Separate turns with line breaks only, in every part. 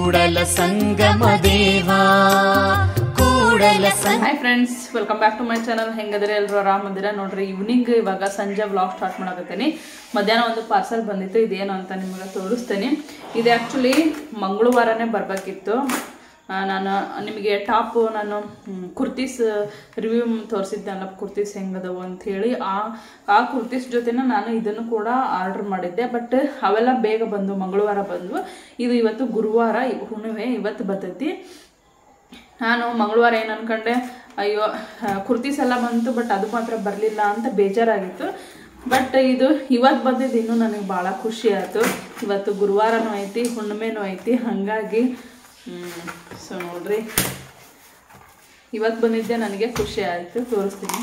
Kudala Sangama Deva Kudala Sanga
hi friends welcome back to my channel ಹೆಂಗದ್ರೆ ಎಲ್ಲರೂ ಆರಾಮದಿರ ನೋಡ್ರಿ ಈವ್ನಿಂಗ್ ಇವಾಗ ಸಂಜೆ ವ್ಲಾಗ್ ಸ್ಟಾರ್ಟ್ ಮಾಡಕತ್ತೀನಿ ಮಧ್ಯಾಹ್ನ ಒಂದು ಪಾರ್ಸಲ್ ಬಂದಿತ್ತು ಇದೇನು ಅಂತ ನಿಮಗೆ ತೋರಿಸ್ತೀನಿ ಇದು ಆ್ಯಕ್ಚುಲಿ ಮಂಗಳವಾರನೇ ಬರಬೇಕಿತ್ತು ನಾನು ನಿಮಗೆ ಟಾಪು ನಾನು ಮ್, ಕುರ್ತೀಸ್ ರಿವ್ಯೂ ತೋರಿಸಿದ್ದೆನಲ್ಲ ಕುರ್ತೀಸ್ ಹೆಂಗದವು ಅಂಥೇಳಿ ಆ ಆ ಕುರ್ತೀಸ್ ಜೊತೆನ ನಾನು ಇದನ್ನು ಕೂಡ ಆರ್ಡ್ರ್ ಮಾಡಿದ್ದೆ ಬಟ್ ಅವೆಲ್ಲ ಬೇಗ ಬಂದು ಮಂಗಳವಾರ ಬಂದು ಇದು ಇವತ್ತು ಗುರುವಾರ ಹುಣ್ಣಿಮೆ ಇವತ್ತು ಬರ್ತೈತಿ ನಾನು ಮಂಗಳವಾರ ಏನು ಅನ್ಕೊಂಡೆ ಅಯ್ಯೋ ಆ, ಕುರ್ತೀಸ್ ಎಲ್ಲ ಬಂತು ಬಟ್ ಅದು ಮಾತ್ರ ಬರಲಿಲ್ಲ ಅಂತ ಬೇಜಾರಾಗಿತ್ತು ಬಟ್ ಇದು ಇವತ್ತು ಬಂದಿದ್ದು ಇನ್ನೂ ನನಗೆ ಭಾಳ ಖುಷಿ ಆಯಿತು ಇವತ್ತು ಗುರುವಾರನೂ ಐತಿ ಹುಣ್ಣಿಮೆನೂ ಐತಿ ಹಾಗಾಗಿ ಸೊ ನೋಡ್ರಿ ಇವತ್ತು ಬಂದಿದ್ದೆ ನನಗೆ ಖುಷಿ ಆಯಿತು ತೋರಿಸ್ತೀನಿ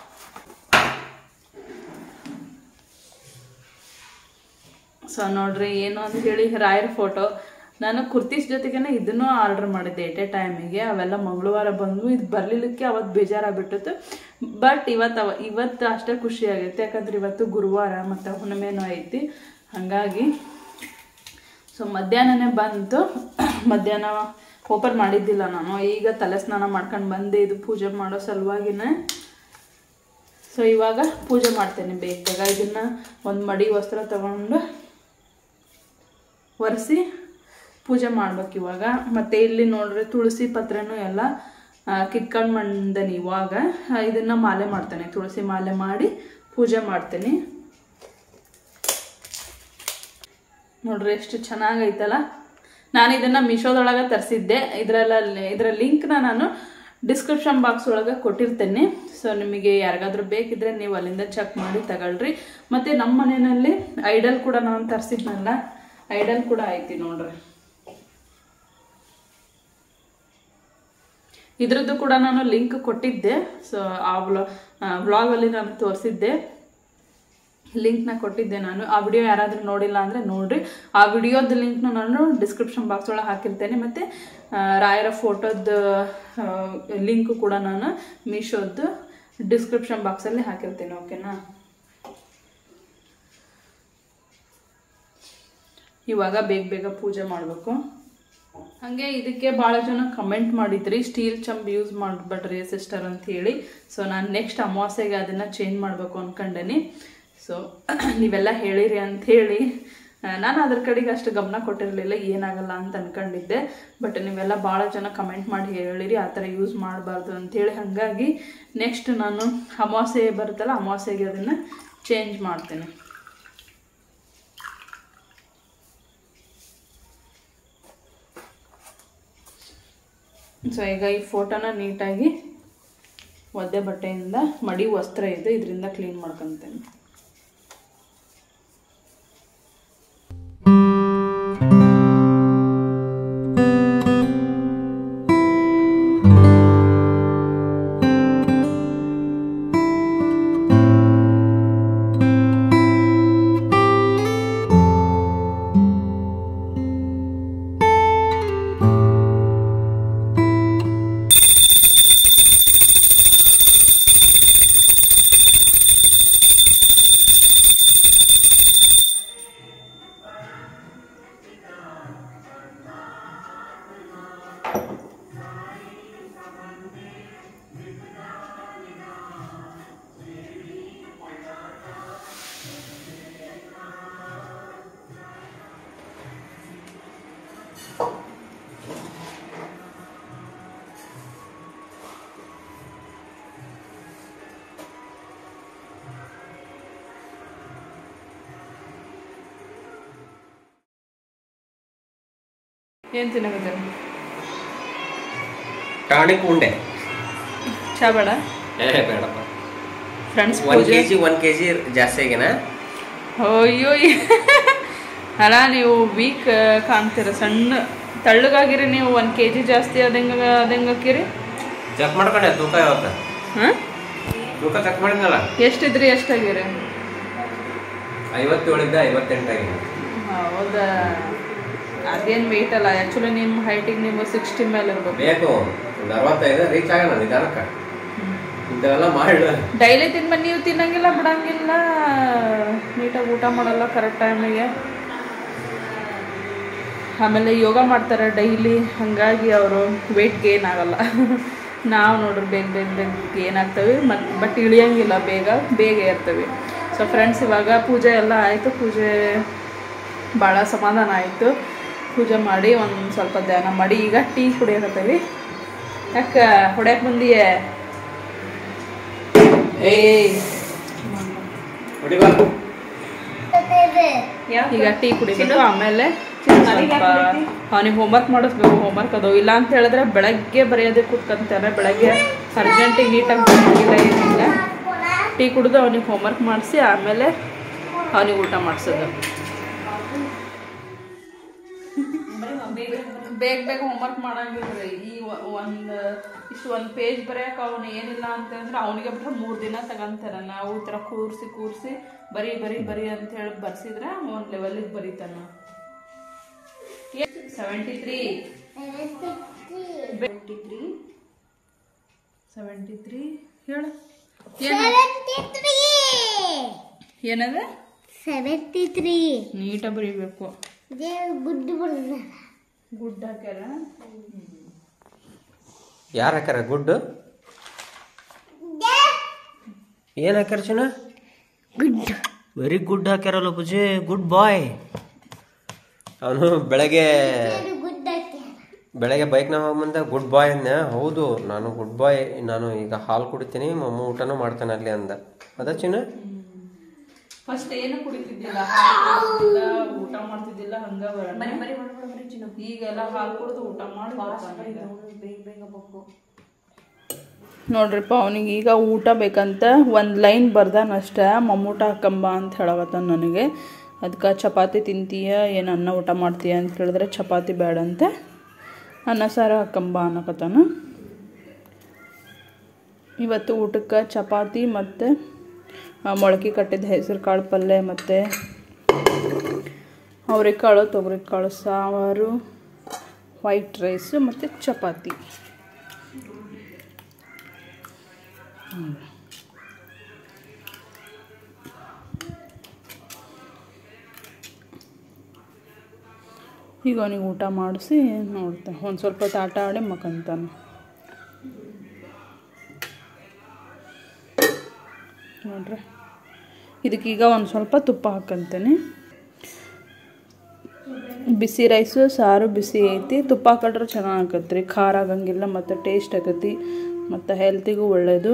ಸೊ ನೋಡ್ರಿ ಏನು ಅಂತ ಹೇಳಿ ರಾಯರ್ ಫೋಟೋ ನಾನು ಕುರ್ತೀಸ್ ಜೊತೆಗೇನೆ ಇದನ್ನು ಆರ್ಡರ್ ಮಾಡಿದ್ದೆ ಎಟ್ ಎ ಟೈಮಿಗೆ ಅವೆಲ್ಲ ಮಂಗಳವಾರ ಬಂದು ಇದು ಬರಲಿಲ್ಲಕ್ಕೆ ಅವತ್ತು ಬೇಜಾರಾಗ್ಬಿಟ್ಟಿತ್ತು ಬಟ್ ಇವತ್ತು ಅವ ಇವತ್ತು ಅಷ್ಟೇ ಖುಷಿ ಆಗೈತೆ ಯಾಕಂದ್ರೆ ಇವತ್ತು ಗುರುವಾರ ಮತ್ತು ಹುಣ್ಣಿಮೆನೂ ಐತಿ ಹಾಗಾಗಿ ಸೊ ಮಧ್ಯಾಹ್ನನೇ ಬಂತು ಮಧ್ಯಾಹ್ನ ಓಪನ್ ಮಾಡಿದ್ದಿಲ್ಲ ನಾನು ಈಗ ತಲೆ ಸ್ನಾನ ಮಾಡ್ಕೊಂಡು ಬಂದೆ ಇದು ಪೂಜೆ ಮಾಡೋ ಸಲುವಾಗಿನೇ ಸೊ ಇವಾಗ ಪೂಜೆ ಮಾಡ್ತೇನೆ ಬೇಗ ಬೇಗ ಇದನ್ನು ಒಂದು ಮಡಿ ವಸ್ತ್ರ ತಗೊಂಡು ಒರೆಸಿ ಪೂಜೆ ಮಾಡ್ಬೇಕು ಇವಾಗ ಮತ್ತು ಇಲ್ಲಿ ನೋಡ್ರಿ ತುಳಸಿ ಪತ್ರನೂ ಎಲ್ಲ ಕಿತ್ಕೊಂಡು ಬಂದೇನೆ ಇವಾಗ ಆ, ಇದನ್ನ ಮಾಲೆ ಮಾಡ್ತೇನೆ ತುಳಸಿ ಮಾಲೆ ಮಾಡಿ ಪೂಜೆ ಮಾಡ್ತೇನೆ ನೋಡ್ರಿ ಎಷ್ಟು ಚೆನ್ನಾಗೈತಲ್ಲ ನಾನು ಇದನ್ನ ಮೀಶೋದೊಳಗೆ ತರಿಸಿದ್ದೆ ಇದರಲ್ಲ ಇದರ ಲಿಂಕ್ನ ನಾನು ಡಿಸ್ಕ್ರಿಪ್ಷನ್ ಬಾಕ್ಸ್ ಒಳಗೆ ಕೊಟ್ಟಿರ್ತೇನೆ ಸೊ ನಿಮಗೆ ಯಾರಿಗಾದ್ರೂ ಬೇಕಿದ್ರೆ ನೀವು ಅಲ್ಲಿಂದ ಚೆಕ್ ಮಾಡಿ ತಗೊಳ್ರಿ ಮತ್ತು ನಮ್ಮ ಮನೆಯಲ್ಲಿ ಐಡಲ್ ಕೂಡ ನಾನು ತರಿಸಿದ್ನಲ್ಲ ಐಡಲ್ ಕೂಡ ಐತಿ ನೋಡ್ರಿ ಇದ್ರದ್ದು ಕೂಡ ನಾನು ಲಿಂಕ್ ಕೊಟ್ಟಿದ್ದೆ ಸೊ ಆ ವ್ಲಾ ವ್ಲಾಗಲ್ಲಿ ನಾನು ತೋರಿಸಿದ್ದೆ ಲಿಂಕ್ನ ಕೊಟ್ಟಿದ್ದೆ ನಾನು ಆ ವಿಡಿಯೋ ಯಾರಾದರೂ ನೋಡಿಲ್ಲ ಅಂದರೆ ನೋಡ್ರಿ ಆ ವಿಡಿಯೋದ ಲಿಂಕ್ನ ನಾನು ಡಿಸ್ಕ್ರಿಪ್ಷನ್ ಬಾಕ್ಸ್ ಒಳಗೆ ಹಾಕಿರ್ತೇನೆ ಮತ್ತು ರಾಯರ ಫೋಟೋದ ಲಿಂಕ್ ಕೂಡ ನಾನು ಮೀಶೋದ್ದು ಡಿಸ್ಕ್ರಿಪ್ಷನ್ ಬಾಕ್ಸಲ್ಲಿ ಹಾಕಿರ್ತೇನೆ ಓಕೆನಾ ಇವಾಗ ಬೇಗ ಬೇಗ ಪೂಜೆ ಮಾಡಬೇಕು ಹಾಗೆ ಇದಕ್ಕೆ ಭಾಳ ಜನ ಕಮೆಂಟ್ ಮಾಡಿದ್ರಿ ಸ್ಟೀಲ್ ಚಂಬ್ ಯೂಸ್ ಮಾಡಬೇಡ್ರಿ ಸಿಸ್ಟರ್ ಅಂತ ಹೇಳಿ ಸೊ ನಾನು ನೆಕ್ಸ್ಟ್ ಅಮಾವಾಸ್ಯೆಗೆ ಅದನ್ನು ಚೇಂಜ್ ಮಾಡಬೇಕು ಅಂದ್ಕೊಂಡೇನಿ ಸೊ ನೀವೆಲ್ಲ ಹೇಳಿರಿ ಅಂತ ಹೇಳಿ ಆ, ನಾನು ಅದ್ರ ಕಡೆಗೆ ಅಷ್ಟು ಗಮನ ಕೊಟ್ಟಿರಲಿಲ್ಲ ಏನಾಗಲ್ಲ ಅಂತ ಅನ್ಕೊಂಡಿದ್ದೆ ಬಟ್ ನೀವೆಲ್ಲ ಭಾಳ ಜನ ಕಮೆಂಟ್ ಮಾಡಿ ಹೇಳಿರಿ ಆ ಥರ ಯೂಸ್ ಮಾಡಬಾರ್ದು ಅಂಥೇಳಿ ಹಾಗಾಗಿ ನೆಕ್ಸ್ಟ್ ನಾನು ಅಮಾವಾಸ್ಯೆ ಬರುತ್ತಲ್ಲ ಅಮಾವಾಸ್ಯೆಗೆ ಅದನ್ನು ಚೇಂಜ್ ಮಾಡ್ತೇನೆ ಸೊ ಈಗ ಈ ಫೋಟೋನ ನೀಟಾಗಿ ಒದ್ದೆ ಬಟ್ಟೆಯಿಂದ ಮಡಿ ವಸ್ತ್ರ ಇದೆ ಇದರಿಂದ ಕ್ಲೀನ್ ಮಾಡ್ಕೊತೇನೆ ಏನು ತಿನ್ನಕತ್ತೀರ
ಟಾನಿಕ್ ಉಂಡೆ
ಚಾ ಬೇಡ
ಏ ಬೇಡಪ್ಪ
ಫ್ರೆಂಡ್ಸ್
ಒನ್
ಪೂಜೆ
K G one K G ಜಾಸ್ತಿ ಆಗಿನ
ಅಯ್ಯೋ ಅಲ್ಲ ನೀವು ವೀಕ್ ಕಾಣ್ತೀರ ಸಣ್ಣ ತಳ್ಳಗಾಗಿರಿ ನೀವು ಒಂದು ಕೆ ಜಿ ಜಾಸ್ತಿ ಅದಂಗ ಅದಂಗೆ ಹಾಕಿರಿ
ಚೆಕ್ ಮಾಡ್ಕೊಂಡೆ ತೂಕ ಯಾವತ್ತ
ಹಾಂ
ತೂಕ ಚೆಕ್ ಮಾಡಿದ್ನಲ್ಲ
ಎಷ್ಟಿದ್ರಿ ಎಷ್ಟಾಗಿರಿ
ಐವತ್ತೇಳಿಂದ ಐವತ್ತೆಂಟಾಗಿದೆ
ಹೌದಾ ಅದೇನು ವೆಯ್ಟ್ ಅಲ್ಲ ಆ್ಯಕ್ಚುಲಿ ನಿಮ್ಮ ಹೈಟಿಗೆ ನೀವು ಸಿಕ್ಸ್ಟಿ ಮೇಲೆ ಇರ್ಬೇಕು
ಬೇಕು ಒಂದು ಅರವತ್ತೈದು ರೀಚ್ ಆಗೋಣ ನಿಧಾನಕ್ಕೆ ಇಂಥವೆಲ್ಲ ಮಾಡಿ
ಡೈಲಿ ತಿನ್ಬ ನೀವು ತಿನ್ನಂಗಿಲ್ಲ ಬಿಡಂಗಿಲ್ಲ ನೀಟಾಗಿ ಊಟ ಮಾಡಲ್ಲ ಕರೆಕ್ಟ್ ಟೈಮಿಗೆ ಆಮೇಲೆ ಯೋಗ ಮಾಡ್ತಾರೆ ಡೈಲಿ ಹಾಗಾಗಿ ಅವರು ವೆಯ್ಟ್ ಗೇನ್ ಆಗಲ್ಲ ನಾವು ನೋಡ್ರಿ ಬೇಗ ಬೇಗ ಬೇಗ ಗೇನ್ ಆಗ್ತವೆ ಮತ್ತು ಬಟ್ ಇಳಿಯಂಗಿಲ್ಲ ಬೇಗ ಬೇಗ ಇರ್ತವೆ ಸೊ ಫ್ರೆಂಡ್ಸ್ ಇವಾಗ ಪೂಜೆ ಎಲ್ಲ ಆಯಿತು ಪೂಜೆ ಭಾಳ ಸಮಾಧಾನ ಆಯಿತು ಪೂಜೆ ಮಾಡಿ ಒಂದು ಸ್ವಲ್ಪ ಧ್ಯಾನ ಮಾಡಿ ಈಗ ಟೀ ಕುಡಿಯಕತ್ತೀವಿ ಯಾಕೆ ಹೊಡ್ಯಾಕೆ ಬಂದಿಯೇ ಏಯ್
ಹೊಡಿಬಾ
ಈಗ ಟೀ ಕುಡಿಬೇಕು ಆಮೇಲೆ ಸ್ವಲ್ಪ ಅವನಿಗೆ ಹೋಮ್ವರ್ಕ್ ಮಾಡಿಸ್ಬೇಕು ಹೋಮ್ವರ್ಕ್ ಅದು ಇಲ್ಲ ಅಂತ ಹೇಳಿದ್ರೆ ಬೆಳಗ್ಗೆ ಬರೆಯೋದಕ್ಕೆ ಕೂತ್ಕೊಂತಾರೆ ಬೆಳಗ್ಗೆ ಅರ್ಜೆಂಟಿಗೆ ನೀಟಾಗಿ ಬರೋಂಗಿಲ್ಲ ಏನಿಲ್ಲ ಟೀ ಕುಡಿದು ಅವನಿಗೆ ಹೋಮ್ವರ್ಕ್ ಮಾಡಿಸಿ ಆಮೇಲೆ ಅವನಿಗೆ ಊಟ ಮಾಡಿಸೋದು ಬೇಗ ಬೇಗ ಹೋಮ್ವರ್ಕ್ ಮಾಡಂಗಿಲ್ರಿ ಈ ಒಂದು ಇಷ್ಟು ಒಂದು ಪೇಜ್ ಬರೆಯಕ್ಕೆ ಅವನು ಏನಿಲ್ಲ ಅಂತಂದ್ರೆ ಅವನಿಗೆ ಬಿಟ್ರೆ ಮೂರು ದಿನ ತಗೊಂತಾರ ನಾವು ಈ ಥರ ಕೂರಿಸಿ ಕೂರಿಸಿ ಬರೀ ಬರೀ ಬರೀ ಅಂತ ಹೇಳಿ ಬರ್ಸಿದ್ರೆ ಒಂದು ಲೆವೆಲಿಗೆ ಬರೀತಾನ seventy three seventy three seventy three ಹೇಳು ಏನದ
ಸೆವೆಂಟಿ ತ್ರೀ
ನೀಟಾಗಿ ಬರೀಬೇಕು
ಗುಡ್ ಬರ್ತದ
ಗುಡ್ ಹಾಕ್ಯಾರ
ಯಾರು ಹಾಕ್ಯಾರ ಗುಡ್ ಏನು ಹಾಕ್ಯಾರ ಚಿನ್ನ
ಗುಡ್
ವೆರಿ ಗುಡ್ ಹಾಕ್ಯಾರಲ್ಲ ಪೂಜೆ ಗುಡ್ ಬಾಯ್ ಅವನು ಬೆಳಗ್ಗೆ
ಗುಡ್
ಬೆಳಗ್ಗೆ ಬೈಕ್ನ ಹೋಗಿ ಮುಂದೆ ಗುಡ್ ಬಾಯ್ ಅಂದೆ ಹೌದು ನಾನು ಗುಡ್ ಬಾಯ್ ನಾನು ಈಗ ಹಾಲು ಕುಡಿತೀನಿ ಮಮ್ಮ ಊಟನೂ ಮಾಡ್ತಾನೆ ಅಲ್ಲಿ ಅಂದ ಅದ ಚಿನ್ನ
ಫಸ್ಟ್ ಏನು ಕುಡಿತಿದ್ದಿಲ್ಲ ಹಾಲು ಕುಡಿತಿದ್ದಿಲ್ಲ, ಊಟ ಮಾಡ್ತಿದ್ದಿಲ್ಲ ಹಂಗ ಬರೋಣ ಈಗೆಲ್ಲ ಹಾಲು ಕುಡಿದು ಊಟ ಮಾಡಿ ನೋಡ್ರಿಪ್ಪ ಅವನಿಗೆ ಈಗ ಊಟ ಬೇಕಂತ ಒಂದು ಲೈನ್ ಬರ್ದಾನ ಅಷ್ಟೇ ಮಮ್ಮೂಟ ಹಾಕಂಬ ಅಂತ ಹೇಳಕತ್ತಾನ ನನಗೆ ಅದಕ್ಕೆ ಚಪಾತಿ ತಿಂತೀಯ ಏನು ಅನ್ನ ಊಟ ಮಾಡ್ತೀಯ ಅಂತ ಹೇಳಿದ್ರೆ ಚಪಾತಿ ಬೇಡಂತೆ ಅನ್ನ ಸಾರು ಹಾಕಂಬ ಅನ್ನಕತ್ತಾನ ಇವತ್ತು ಊಟಕ್ಕೆ ಚಪಾತಿ ಮತ್ತು ಮೊಳಕೆ ಕಟ್ಟಿದ ಹೆಸರು ಕಾಳು ಪಲ್ಯ ಮತ್ತು ಅವರೆಕಾಳು ತೊಗರಿಕಾಳು ಸಾಂಬಾರು ವೈಟ್ ರೈಸು ಮತ್ತು ಚಪಾತಿ ಹ್ಮ್. ಈಗ ಅವನಿಗೆ ಊಟ ಮಾಡಿಸಿ ನೋಡ್ತಾನೆ ಒಂದು ಸ್ವಲ್ಪ ಹೊತ್ತು ಆಟ ಆಡಿ ಮಕ್ಕಂತಾನೆ ನೋಡ್ರಿ ಇದಕ್ಕೀಗ ಒಂದು ಸ್ವಲ್ಪ ತುಪ್ಪ ಹಾಕಂತೇನೆ ಬಿಸಿ ರೈಸು ಸಾರು ಬಿಸಿ ಐತಿ ತುಪ್ಪ ಹಾಕೊಂಡ್ರೆ ಚೆನ್ನಾಗಿ ಆಕತ್ರಿ ಖಾರ ಆಗಂಗಿಲ್ಲ ಮತ್ತು ಟೇಸ್ಟ್ ಆಗತಿ ಮತ್ತು ಹೆಲ್ತಿಗೂ ಒಳ್ಳೆಯದು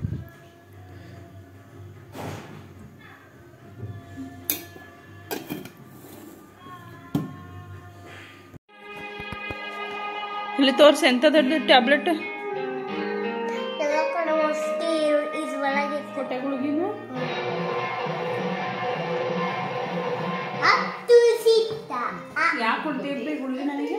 ಇಲ್ಲಿ ತೋರಿಸಿ ಎಂಥದ್ದು ಟ್ಯಾಬ್ಲೆಟ್
ಎಲ್ಲ ಕಡೆ ವಸ್ತಿ ಇದು ಒಳಗೆ
ಹೊಟ್ಟೆಗಳಿಗಿನ
ಹತ್ತು ಸಿಕ್ತ
ಯಾಕೆ ಕೊಡ್ತೀವಿ ಗುಳಿಗೆ ನನಗೆ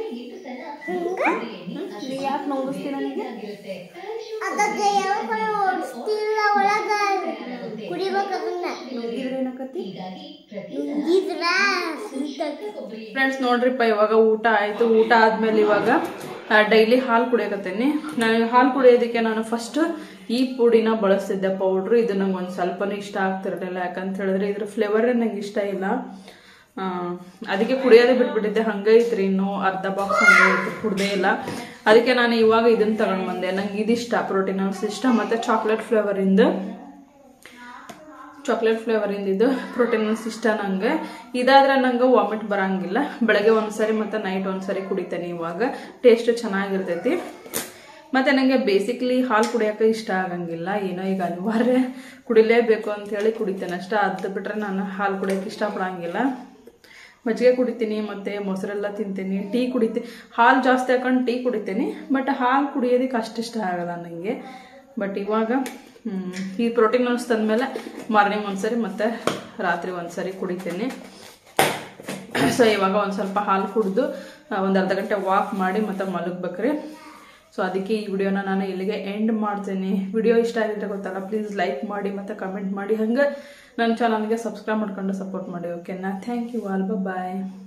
ಯಾಕೆ ನೋವಿಸ್ತೀರ ನನಗೆ
ಅದಕ್ಕೆ ಯಾವ ಕಡೆ ಓಡಿಸ್ತಿಲ್ಲ ಒಳಗ ಕುಡಿಬೇಕದನ್ನ
ಏನಕತ್ತಿ
ನುಂಗಿದ್ರ ಸಿಗ್ತೈತಿ
ಫ್ರೆಂಡ್ಸ್ ನೋಡ್ರಿಪ್ಪ ಇವಾಗ ಊಟ ಆಯಿತು ಊಟ ಆದಮೇಲೆ ಇವಾಗ ಡೈಲಿ ಹಾಲು ಕುಡಿಯಕತ್ತೇನೆ ನಾನು ಹಾಲು ಕುಡಿಯೋದಕ್ಕೆ ನಾನು ಫಸ್ಟ್ ಈ ಪುಡಿನ ಬಳಸ್ತಿದ್ದೆ ಪೌಡ್ರು ಇದು ನಂಗೆ ಒಂದು ಸ್ವಲ್ಪನೂ ಇಷ್ಟ ಆಗ್ತಿರಲಿಲ್ಲ ಯಾಕಂತ ಹೇಳಿದ್ರೆ ಇದ್ರ ಫ್ಲೇವರೇ ನಂಗೆ ಇಷ್ಟ ಇಲ್ಲ ಆ, ಅದಕ್ಕೆ ಕುಡಿಯೋದೇ ಬಿಟ್ಬಿಟ್ಟಿದ್ದೆ ಹಂಗೆ ಐತ್ರಿ ಇನ್ನು ಅರ್ಧ ಬಾಕ್ಸ್ ಹಂಗೆ ಐತ್ರಿ ಕುಡ್ದೇ ಇಲ್ಲ ಅದಕ್ಕೆ ನಾನು ಇವಾಗ ಇದನ್ನ ತಗೊಂಡ್ ಬಂದೆ ನಂಗೆ ಇದಿಷ್ಟ ಪ್ರೋಟೀನಲ್ಸ್ ಇಷ್ಟ ಮತ್ತು ಚಾಕ್ಲೇಟ್ ಫ್ಲೇವರಿಂದ ಚಾಕ್ಲೇಟ್ ಫ್ಲೇವರ್ ಇಂದಿದ್ದು ಪ್ರೋಟೀನ್ಸ್ ಇಷ್ಟ ನಂಗೆ ಇದಾದ್ರೆ ನಂಗೆ ವಾಮಿಟ್ ಬರಂಗಿಲ್ಲ ಬೆಳಗ್ಗೆ ಒಂದ್ಸರಿ ಮತ್ತು ನೈಟ್ ಒಂದ್ಸರಿ ಕುಡಿತೇನೆ ಇವಾಗ ಟೇಸ್ಟ್ ಚೆನ್ನಾಗಿರ್ತೈತಿ ಮತ್ತು ನನಗೆ ಬೇಸಿಕ್ಲಿ ಹಾಲು ಕುಡಿಯೋಕೆ ಇಷ್ಟ ಆಗಂಗಿಲ್ಲ ಏನೋ ಈಗ ಅನಿವಾರ್ಯ ಕುಡಿಲೇಬೇಕು ಅಂತ ಹೇಳಿ ಕುಡಿತೇನೆ ಅಷ್ಟೇ ಅದು ಬಿಟ್ರೆ ನಾನು ಹಾಲು ಕುಡಿಯೋಕೆ ಇಷ್ಟಪಡಂಗಿಲ್ಲ ಮಜ್ಜಿಗೆ ಕುಡಿತೀನಿ ಮತ್ತು ಮೊಸರೆಲ್ಲ ತಿಂತೀನಿ ಟೀ ಕುಡಿತೀನಿ ಹಾಲು ಜಾಸ್ತಿ ಹಾಕೊಂಡು ಟೀ ಕುಡಿತೀನಿ ಬಟ್ ಹಾಲು ಕುಡಿಯೋದಕ್ಕೆ ಅಷ್ಟು ಇಷ್ಟ ಆಗಲ್ಲ ನನಗೆ ಬಟ್ ಇವಾಗ ಹ್ಮ್, ಈ ಪ್ರೋಟೀನ್ ಅನ್ಸ್ ತಂದಮೇಲೆ ಮಾರ್ನಿಂಗ್ ಒಂದ್ಸರಿ ಮತ್ತು ರಾತ್ರಿ ಒಂದ್ಸರಿ ಕುಡಿತೀನಿ ಸೊ ಇವಾಗ ಒಂದು ಸ್ವಲ್ಪ ಹಾಲು ಕುಡಿದು ಒಂದು ಅರ್ಧ ಗಂಟೆ ವಾಕ್ ಮಾಡಿ ಮತ್ತು ಮಲಗ್ಬೇಕ್ರಿ ಸೊ ಅದಕ್ಕೆ ಈ ವಿಡಿಯೋನ ನಾನು ಇಲ್ಲಿಗೆ ಎಂಡ್ ಮಾಡ್ತೀನಿ ವಿಡಿಯೋ ಇಷ್ಟ ಆಗಿದ್ರೆ ಗೊತ್ತಲ್ಲ ಪ್ಲೀಸ್ ಲೈಕ್ ಮಾಡಿ ಮತ್ತು ಕಮೆಂಟ್ ಮಾಡಿ ಹಂಗೆ ನನ್ನ ಚಾನಲ್ಗೆ ಸಬ್ಸ್ಕ್ರೈಬ್ ಮಾಡ್ಕೊಂಡು ಸಪೋರ್ಟ್ ಮಾಡಿ ಓಕೆನಾ ಥ್ಯಾಂಕ್ ಯು ಆಲ್ ಬಾಯ್